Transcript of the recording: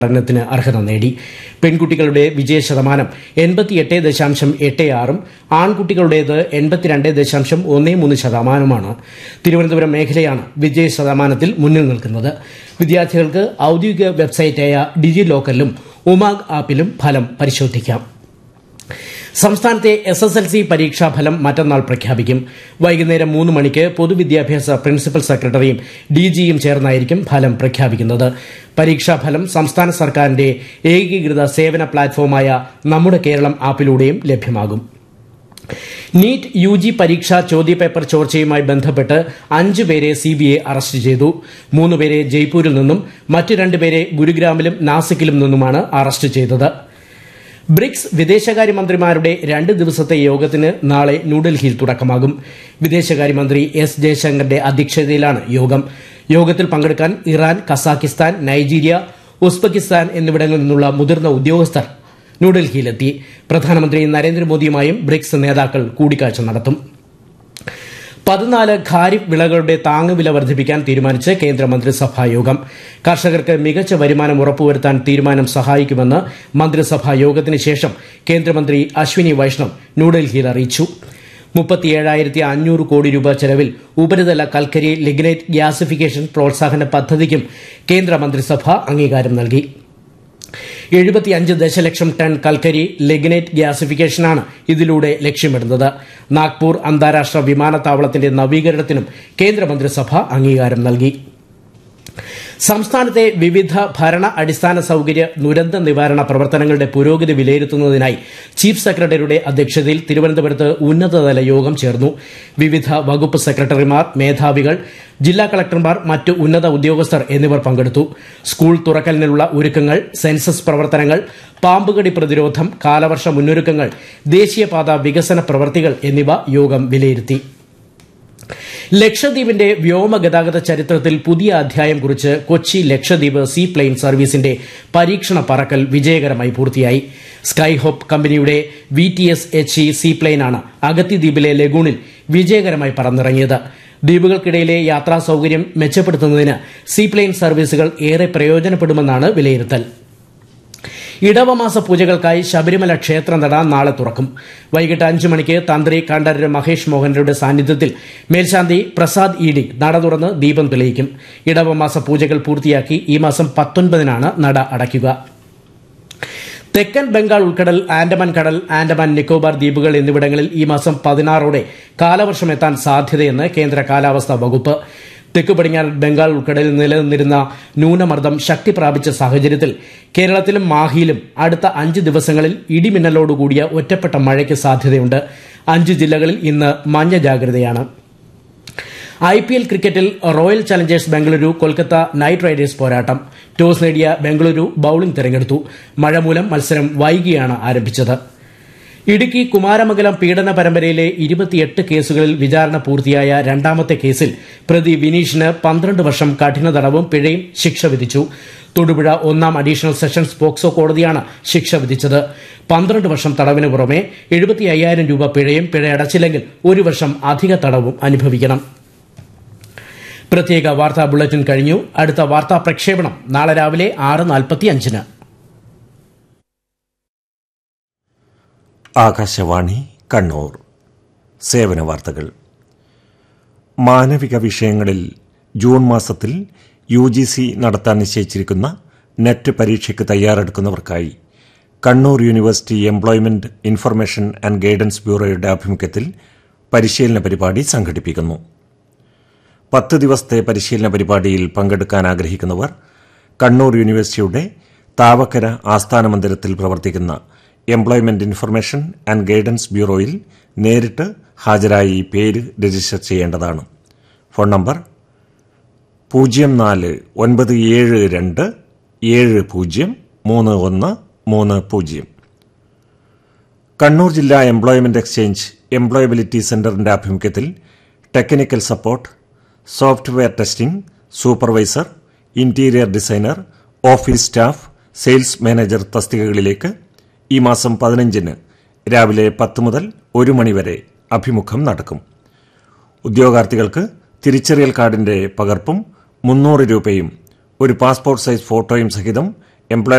പഠനത്തിന് അർഹത നേടി പെൺകുട്ടികളുടെ വിജയ ശതമാനം എൺപത്തിയെട്ട് ദശാംശം എട്ട് ആറും ആൺകുട്ടികളുടേത് എൺപത്തിരണ്ട് ദശാംശം ഒന്ന് മൂന്ന് ശതമാനമാണ് തിരുവനന്തപുരം മേഖലയാണ് വിജയ ശതമാനത്തിൽ മുന്നിൽ നിൽക്കുന്നത് വിദ്യാർത്ഥികൾക്ക് ഔദ്യോഗിക വെബ്സൈറ്റായ ഡിജി ലോക്കറിലും ഉമാഗ് ആപ്പിലും ഫലം പരിശോധിക്കാം സംസ്ഥാനത്തെ എസ് എസ് എൽ സി പരീക്ഷാ ഫലം മറ്റന്നാൾ പ്രഖ്യാപിക്കും വൈകുന്നേരം മൂന്ന് മണിക്ക് പൊതുവിദ്യാഭ്യാസ പ്രിൻസിപ്പൽ സെക്രട്ടറിയും ഡിജിയും ചേർന്നായിരിക്കും ഫലം പ്രഖ്യാപിക്കുന്നത് പരീക്ഷാ ഫലം സംസ്ഥാന സർക്കാരിന്റെ ഏകീകൃത സേവന പ്ലാറ്റ്ഫോമായ നമ്മുടെ കേരളം ആപ്പിലൂടെയും ലഭ്യമാകും നീറ്റ് യു ജി പരീക്ഷാ ചോദ്യപേപ്പർ ചോർച്ചയുമായി ബന്ധപ്പെട്ട് അഞ്ച് പേരെ സിബിഐ അറസ്റ്റ് ചെയ്തു മൂന്നുപേരെ ജയ്പൂരിൽ നിന്നും മറ്റു രണ്ടുപേരെ ഗുരുഗ്രാമിലും നാസിക്കിലും നിന്നുമാണ് അറസ്റ്റ് ചെയ്തത് ബ്രിക്സ് വിദേശകാര്യമന്ത്രിമാരുടെ രണ്ട് ദിവസത്തെ യോഗത്തിന് നാളെ ന്യൂഡൽഹിയിൽ തുടക്കമാകും വിദേശകാര്യമന്ത്രി എസ് ജയശങ്കറിന്റെ അധ്യക്ഷതയിലാണ് യോഗം യോഗത്തിൽ പങ്കെടുക്കാൻ ഇറാൻ കസാക്കിസ്ഥാൻ നൈജീരിയ ഉസ്ബെക്കിസ്ഥാൻ എന്നിവിടങ്ങളിൽ നിന്നുള്ള മുതിർന്ന ഉദ്യോഗസ്ഥർ ന്യൂഡൽഹിയിലെത്തി പ്രധാനമന്ത്രി നരേന്ദ്രമോദിയുമായും ബ്രിക്സ് നേതാക്കൾ കൂടിക്കാഴ്ച നടത്തും പതിനാല് ഖാരിഫ് വിളകളുടെ താങ്ങുവില വർദ്ധിപ്പിക്കാൻ തീരുമാനിച്ച് കേന്ദ്രമന്ത്രിസഭാ യോഗം കർഷകർക്ക് മികച്ച വരുമാനം ഉറപ്പുവരുത്താൻ തീരുമാനം സഹായിക്കുമെന്ന് മന്ത്രിസഭാ യോഗത്തിന് ശേഷം കേന്ദ്രമന്ത്രി അശ്വിനി വൈഷ്ണവ് ന്യൂഡൽഹിയിൽ അറിയിച്ചു മുപ്പത്തിയേഴായിരത്തി അഞ്ഞൂറ് കോടി രൂപ ചെലവിൽ ഉപരിതല കൽക്കരി ലിഗ്നൈറ്റ് ഗ്യാസിഫിക്കേഷൻ പ്രോത്സാഹന പദ്ധതിക്കും കേന്ദ്രമന്ത്രിസഭ അംഗീകാരം നൽകി എഴുപത്തിയഞ്ച് ദശലക്ഷം ടൺ കൽക്കരി ലെഗ്നൈറ്റ് ഗ്യാസിഫിക്കേഷനാണ് ഇതിലൂടെ ലക്ഷ്യമിടുന്നത് നാഗ്പൂർ അന്താരാഷ്ട്ര വിമാനത്താവളത്തിന്റെ നവീകരണത്തിനും കേന്ദ്രമന്ത്രിസഭ അംഗീകാരം നൽകി സംസ്ഥാനത്തെ വിവിധ ഭരണ അടിസ്ഥാന സൌകര്യ ദുരന്ത നിവാരണ പ്രവർത്തനങ്ങളുടെ പുരോഗതി വിലയിരുത്തുന്നതിനായി ചീഫ് സെക്രട്ടറിയുടെ അധ്യക്ഷതയിൽ തിരുവനന്തപുരത്ത് ഉന്നതതല യോഗം ചേർന്നു വിവിധ വകുപ്പ് സെക്രട്ടറിമാർ മേധാവികൾ ജില്ലാ കളക്ടർമാർ മറ്റ് ഉന്നത ഉദ്യോഗസ്ഥർ എന്നിവർ പങ്കെടുത്തു സ്കൂൾ തുറക്കലിനുള്ള ഒരുക്കങ്ങൾ സെൻസസ് പ്രവർത്തനങ്ങൾ പാമ്പുകടി പ്രതിരോധം കാലവർഷ മുന്നൊരുക്കങ്ങൾ ദേശീയപാത വികസന പ്രവൃത്തികൾ എന്നിവ യോഗം വിലയിരുത്തി ലക്ഷദ്വീപിന്റെ വ്യോമഗതാഗത ചരിത്രത്തിൽ പുതിയ അധ്യായം കുറിച്ച് കൊച്ചി ലക്ഷദ്വീപ് സീ പ്ലെയിൻ സർവീസിന്റെ പരീക്ഷണ പറക്കൽ വിജയകരമായി പൂർത്തിയായി സ്കൈഹോപ്പ് കമ്പനിയുടെ V T S H E സീ പ്ലെയിനാണ് അഗത്തി ദ്വീപിലെ ലഗൂണിൽ വിജയകരമായി പറന്നിറങ്ങിയത് ദ്വീപുകൾക്കിടയിലെ യാത്രാ സൌകര്യം മെച്ചപ്പെടുത്തുന്നതിന് സീപ്ലെയിൻ സർവീസുകൾ ഏറെ പ്രയോജനപ്പെടുമെന്നാണ് വിലയിരുത്തൽ ഇടവമാസ പൂജകൾക്കായി ശബരിമല ക്ഷേത്രനട നാളെ തുറക്കും വൈകിട്ട് അഞ്ചു മണിക്ക് തന്ത്രി കണ്ഠരര് മഹേഷ് മോഹനരുടെ സാന്നിധ്യത്തിൽ മേൽശാന്തി പ്രസാദ് ഇഡി നട തുറന്ന് ദീപം തെളിയിക്കും ഇടവമാസ പൂജകൾ പൂർത്തിയാക്കി ഈ മാസം പത്തൊൻപതിനാണ് നട അടയ്ക്കുക തെക്കൻ ബംഗാൾ ഉൾക്കടൽ ആൻഡമാൻ കടൽ ആൻഡമാൻ നിക്കോബാർ ദ്വീപുകൾ എന്നിവിടങ്ങളിൽ ഈ മാസം പതിനാറോടെ കാലവർഷം എത്താൻ സാധ്യതയെന്ന് കേന്ദ്ര കാലാവസ്ഥാ വകുപ്പ് തെക്ക് പടിഞ്ഞാറൻ ബംഗാൾ ഉൾക്കടലിൽ നിലനിന്നിരുന്ന ന്യൂനമർദ്ദം ശക്തി പ്രാപിച്ച സാഹചര്യത്തിൽ കേരളത്തിലും മാഹിയിലും അടുത്ത അഞ്ച് ദിവസങ്ങളിൽ ഇടിമിന്നലോടുകൂടിയ ഒറ്റപ്പെട്ട മഴയ്ക്ക് സാധ്യതയുണ്ട് അഞ്ച് ജില്ലകളിൽ ഇന്ന് മഞ്ഞ ജാഗ്രതയാണ് ഐ പി എൽ ക്രിക്കറ്റിൽ Royal Challengers Bengaluru Kolkata Knight Riders പോരാട്ടം ടോസ് നേടിയ ബംഗളൂരു ബൌളിംഗ് തെരഞ്ഞെടുത്തു മഴ മൂലം മത്സരം വൈകിയാണ് ആരംഭിച്ചത് ഇടുക്കി കുമാരമംഗലം പീഡന പരമ്പരയിലെ ഇരുപത്തിയെട്ട് കേസുകളിൽ വിചാരണ പൂർത്തിയായ രണ്ടാമത്തെ കേസിൽ പ്രതി വിനീഷിന് പന്ത്രണ്ട് വർഷം കഠിന തടവും പിഴയും ശിക്ഷ വിധിച്ചു തൊടുപുഴ ഒന്നാം അഡീഷണൽ സെഷൻസ് പോക്സോ കോടതിയാണ് ശിക്ഷ വിധിച്ചത് പന്ത്രണ്ട് വർഷം തടവിന് പുറമെ എഴുപത്തി അയ്യായിരം രൂപ പിഴയും പിഴ അടച്ചില്ലെങ്കിൽ ഒരു വർഷം അധിക തടവും അനുഭവിക്കണം പ്രത്യേക വാർത്താ ബുള്ളറ്റിൻ കഴിഞ്ഞു അടുത്ത വാർത്താ പ്രക്ഷേപണം നാളെ രാവിലെ ആറ് നാൽപ്പത്തി അഞ്ചിന് ആകാശവാണി കണ്ണൂർ സേവന വാർത്തകൾ മാനവിക വിഷയങ്ങളിൽ ജൂൺ മാസത്തിൽ യു ജി സി നടത്താൻ നിശ്ചയിച്ചിരിക്കുന്ന നെറ്റ് പരീക്ഷയ്ക്ക് തയ്യാറെടുക്കുന്നവർക്കായി Kannur university employment information and guidance ബ്യൂറോയുടെ ആഭിമുഖ്യത്തിൽ പരിശീലന പരിപാടി സംഘടിപ്പിക്കുന്നു പത്ത് ദിവസത്തെ പരിശീലന പരിപാടിയിൽ പങ്കെടുക്കാൻ ആഗ്രഹിക്കുന്നവർ കണ്ണൂർ യൂണിവേഴ്സിറ്റിയുടെ താവക്കര ആസ്ഥാന മന്ദിരത്തിൽ പ്രവർത്തിക്കുന്ന എംപ്ലോയ്മെന്റ് ഇൻഫർമേഷൻ ആൻഡ് ഗൈഡൻസ് ബ്യൂറോയിൽ നേരിട്ട് ഹാജരായി പേര് രജിസ്റ്റർ ചെയ്യേണ്ടതാണ് ഫോൺ നമ്പർ പൂജ്യം നാല് ഒൻപത് ഏഴ് രണ്ട് ഏഴ് പൂജ്യം മൂന്ന് ഒന്ന് മൂന്ന് പൂജ്യം കണ്ണൂർ ജില്ലാ എംപ്ലോയ്മെന്റ് എക്സ്ചേഞ്ച് എംപ്ലോയബിലിറ്റി സെന്ററിന്റെ ആഭിമുഖ്യത്തിൽ technical support software testing supervisor interior designer office staff sales manager തസ്തികകളിലേക്ക് ഈ മാസം പതിനഞ്ചിന് രാവിലെ പത്ത് മുതൽ ഒരു മണിവരെ അഭിമുഖം നടക്കും ഉദ്യോഗാർത്ഥികൾക്ക് തിരിച്ചറിയൽ കാർഡിന്റെ പകർപ്പും മുന്നൂറ് രൂപയും ഒരു പാസ്പോർട്ട് സൈസ് ഫോട്ടോയും സഹിതം എംപ്ലോയ്